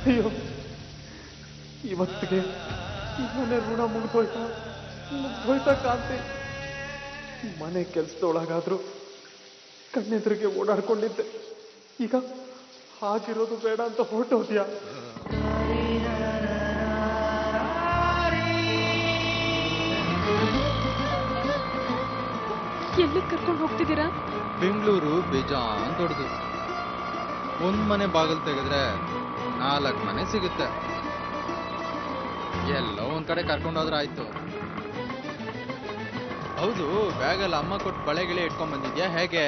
ಅಯ್ಯೋ ಇವತ್ತಿಗೆ ಈ ಮನೆ ಋಣ ಮುಗ್ದೋಯ್ತಾ ಮುಗ್ದೋಯ್ತಾ ಕಾಂತಿ ಮನೆ ಕೆಲ್ಸದೊಳಗಾದ್ರೂ ಕಣ್ಣೆದುರಿಗೆ ಓಡಾಡ್ಕೊಂಡಿದ್ದೆ ಈಗ ಹಾಗಿರೋದು ಬೇಡ ಅಂತ ಹೊರಟೋದ್ಯಾ ಎಲ್ಲಿ ಕರ್ಕೊಂಡು ಹೋಗ್ತಿದ್ದೀರಾ ಬೆಂಗಳೂರು ಬೇಜಾನ್ ದೊಡ್ಡದು ಒಂದ್ ಮನೆ ಬಾಗಿಲು ತೆಗೆದ್ರೆ ನಾಲ್ಕು ಮನೆ ಸಿಗುತ್ತೆ ಎಲ್ಲೋ ಒಂದ್ ಕಡೆ ಕರ್ಕೊಂಡೋದ್ರೆ ಆಯ್ತು ಹೌದು ಬ್ಯಾಗಲ್ಲಿ ಅಮ್ಮ ಕೊಟ್ಟು ಬಳೆ ಗಿಳೆ ಇಟ್ಕೊಂಡ್ ಬಂದಿದ್ಯಾ ಹೇಗೆ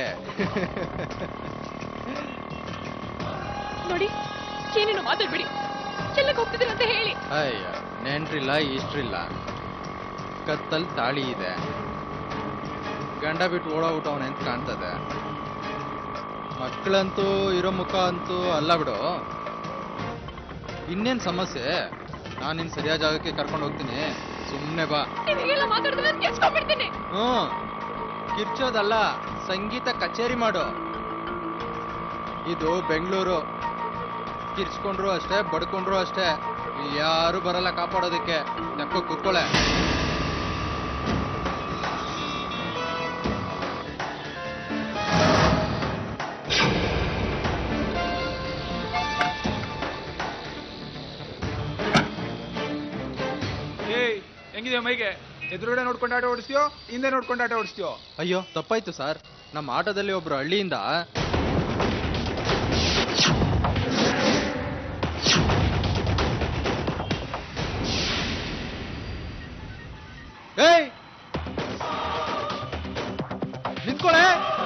ನೋಡಿ ಏನೇನು ಮಾತಾಡ್ಬಿಡಿ ಎಲ್ಲಕ್ಕೆ ಹೋಗ್ತಿದ್ದೀರಾ ಅಂತ ಹೇಳಿ ಅಯ್ಯ ನೆಂಟ್ರಿಲ್ಲ ಇಷ್ಟ್ರಿಲ್ಲ ಕತ್ತಲ್ ತಾಳಿ ಇದೆ ಗಂಡ ಬಿಟ್ಟು ಓಡೋಗ್ಬಿಟ್ಟವನೆ ಅಂತ ಕಾಣ್ತದೆ ಮಕ್ಕಳಂತೂ ಇರೋ ಮುಖ ಅಂತೂ ಅಲ್ಲ ಬಿಡು ಇನ್ನೇನ್ ಸಮಸ್ಯೆ ನಾನು ನಿನ್ ಸರಿಯಾದ ಜಾಗಕ್ಕೆ ಕರ್ಕೊಂಡು ಹೋಗ್ತೀನಿ ಸುಮ್ಮನೆ ಬಾ ನೀವೆಲ್ಲ ಮಾತಾಡಿದ್ರೆ ಕೆಚ್ಕೊಂಡ್ಬಿಡ್ತೀನಿ ಹ್ಞೂ ಕಿರ್ಚೋದಲ್ಲ ಸಂಗೀತ ಕಚೇರಿ ಮಾಡು ಇದು ಬೆಂಗಳೂರು ಕಿರ್ಚ್ಕೊಂಡ್ರು ಅಷ್ಟೇ ಬಡ್ಕೊಂಡ್ರು ಅಷ್ಟೇ ಇಲ್ಲಿ ಯಾರು ಬರಲ್ಲ ಕಾಪಾಡೋದಕ್ಕೆ ನೆಪ್ಪ ಕೂತ್ಕೊಳ್ಳೆ ಏಯ್ ಹೆಂಗಿದೆ ಮೈಗೆ ಎದುರುಗಡೆ ನೋಡ್ಕೊಂಡು ಆಟ ಓಡಿಸ್ತೀಯೋ ಹಿಂದೆ ನೋಡ್ಕೊಂಡು ಆಟ ಓಡಿಸ್ತೀಯೋ ಅಯ್ಯೋ ತಪ್ಪಾಯ್ತು ಸರ್ ನಮ್ಮ ಆಟೋದಲ್ಲಿ ಒಬ್ರು ಹಳ್ಳಿಯಿಂದ ಏಯ್ ನಿಂತ್ಕೊಳೆ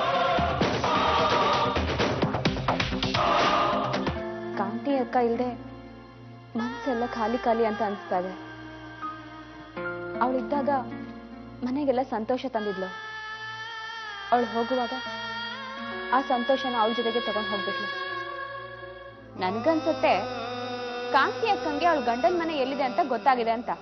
ಕಾಂತಿ ಅಕ್ಕ ಇಲ್ದೆ ಮನ್ಸೆಲ್ಲ ಖಾಲಿ ಖಾಲಿ ಅಂತ ಅನ್ಸ್ತಾ ಇದೆ ಅವಳಿದ್ದಾಗ ಮನೆಗೆಲ್ಲ ಸಂತೋಷ ತಂದಿದ್ಲು ಅವಳು ಹೋಗುವಾಗ ಆ ಸಂತೋಷನ ಅವಳ ಜೊತೆಗೆ ತಗೊಂಡು ಹೋಗ್ಬಿಟ್ಲು ನನ್ಗನ್ಸುತ್ತೆ ಕಾಂತಿ ಅಕ್ಕಂಗೆ ಅವಳ ಗಂಡನ ಮನೆ ಎಲ್ಲಿದೆ ಅಂತ ಗೊತ್ತಾಗಿದೆ ಅಂತ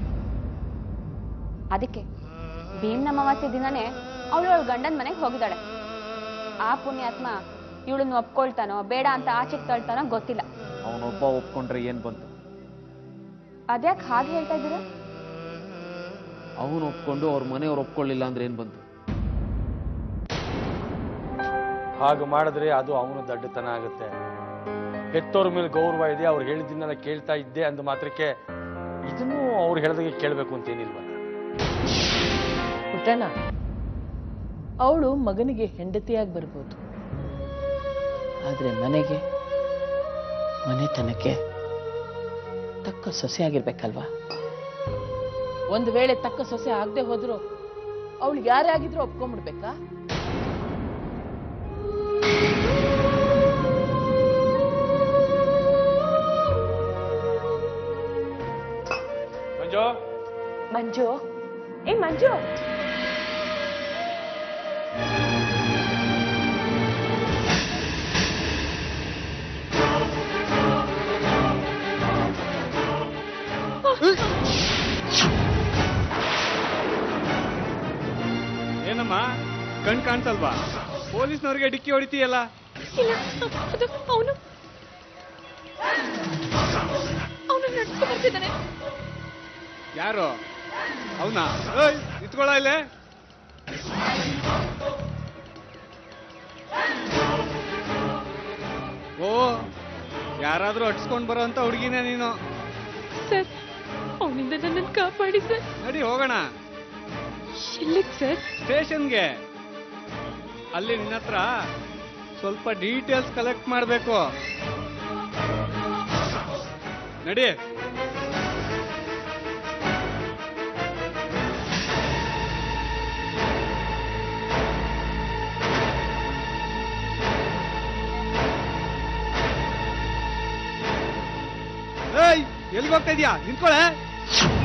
ಅದಕ್ಕೆ ಭೀಮ್ ಅಮಾವಾಸ್ಯೆ ದಿನನೇ ಅವಳು ಅವಳ ಗಂಡನ ಮನೆಗೆ ಹೋಗಿದ್ದಾಳೆ ಆ ಪುಣ್ಯಾತ್ಮ ಇವಳನ್ನ ಒಪ್ಕೊಳ್ತಾನೋ ಬೇಡ ಅಂತ ಆಚೆಗೆ ತಳ್ತಾನೋ ಗೊತ್ತಿಲ್ಲ ಅವನೊಬ್ಬ ಒಪ್ಕೊಂಡ್ರೆ ಏನ್ ಬಂತು ಅದ್ಯಾಕೆ ಹಾಗೆ ಹೇಳ್ತಾ ಇದ್ದೀರಾ ಅವನು ಒಪ್ಕೊಂಡು ಅವ್ರ ಮನೆಯವ್ರು ಒಪ್ಕೊಳ್ಳಿಲ್ಲ ಅಂದ್ರೆ ಏನ್ ಬಂತು ಹಾಗೆ ಮಾಡಿದ್ರೆ ಅದು ಅವನ ದಡ್ಡತನ ಆಗುತ್ತೆ ಹೆತ್ತೋರ ಮೇಲೆ ಗೌರವ ಇದೆ ಅವ್ರು ಹೇಳಿದ್ದನ್ನೆಲ್ಲ ಕೇಳ್ತಾ ಇದ್ದೆ ಅಂದ ಮಾತ್ರಕ್ಕೆ ಇದನ್ನು ಅವ್ರು ಹೇಳ್ದಾಗೆ ಕೇಳಬೇಕು ಅಂತೇನಿಲ್ವಲ್ಲ ಪುಟ್ಟಣ್ಣ ಅವಳು ಮಗನಿಗೆ ಹೆಂಡತಿಯಾಗಿ ಬರ್ಬೋದು ಆದ್ರೆ ಮನೆಗೆ ಮನೆತನಕ್ಕೆ ತಕ್ಕ ಸೊಸೆ ಆಗಿರ್ಬೇಕಲ್ವಾ ಒಂದು ವೇಳೆ ತಕ್ಕ ಸೊಸೆ ಆಗದೆ ಹೋದ್ರು ಅವಳು ಯಾರೇ ಆಗಿದ್ರು ಒಪ್ಕೊಂಡ್ಬಿಡ್ಬೇಕಾ ಮಂಜು ಮಂಜು ಏ ಮಂಜು ಏನಮ್ಮ ಕಣ್ ಕಾಣ್ಸಲ್ವಾ ಪೊಲೀಸ್ನವ್ರಿಗೆ ಡಿಕ್ಕಿ ಹೊಡಿತೀಯಲ್ಲ ಇಲ್ಲ ಅದು ಅವನು ಅವನು ನಡ್ಸ್ಕೊ ಬರ್ತಿದ್ದಾನೆ ಯಾರು ಅವನಾ ಏಯ್ ನಿಂತ್ಕೊಳ್ಳ ಇಲ್ಲೇ ಓ ಯಾರಾದ್ರೂ ಅಟ್ಸ್ಕೊಂಡ್ ಬರೋ ಅಂತ ಹುಡುಗಿನೇ ನೀನು ಸರ್ ಅವನಿಂದ ನನ್ನನ್ನು ಕಾಪಾಡಿ ಸರ್ ನಡಿ ಹೋಗೋಣ ಎಲ್ಲಿಗೆ ಸರ್ ಸ್ಟೇಷನ್ಗೆ ಅಲ್ಲಿ ನಿನ್ನ ಹತ್ರ ಸ್ವಲ್ಪ ಡೀಟೇಲ್ಸ್ ಕಲೆಕ್ಟ್ ಮಾಡಬೇಕು ನಡಿ ಏಯ್ ಎಲ್ಲಿಗೆ ಹೋಗ್ತಾ ಇದೀಯಾ ನಿಂತ್ಕೊಳೆ